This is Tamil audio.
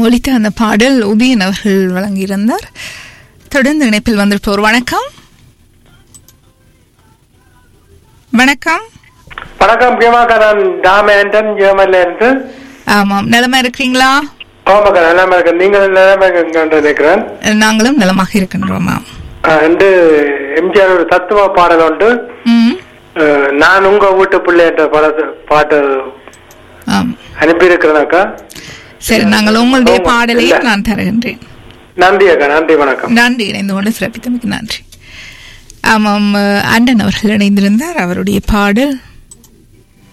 ஒலித்த அந்த பாடல் உதயன் அவர்கள் வழங்கியிருந்தார் தொடர்ந்து இணைப்பில் வந்திருப்போர் வணக்கம் வணக்கம் வணக்கம் பிரியமாக்கா நான் டாமேண்டன் ஜெர்மன்ல இருந்து ஆமாம் நிலமா இருக்கிறீங்களா ஓமக்கா நிலைமை இருக்கு நீங்கள் நிலைமை இருக்குன்னு நினைக்கிறேன் நாங்களும் நலமாக இருக்கின்றோமா ஆஹ் ரெண்டு எம்ஜிஆர் ஒரு தத்துவ பாடல் உண்டு ம் ஆஹ் நான் உங்க வீட்டு பிள்ளை என்ற படத்து பாட்டு ஆம் அனுப்பியிருக்கிறேனாக்கா சரி நாங்கள் உங்களுடைய ஆமா, பாடலையும் இல்ல. நான் தருகின்றேன் நன்றி அக்கா நன்றி வணக்கம் நன்றி இணைந்து கொண்டு சிறப்பித்தமைக்கு நன்றி ஆமாம் அஹ், அண்டன் அவர்கள் இணைந்திருந்தார் அவருடைய பாடல்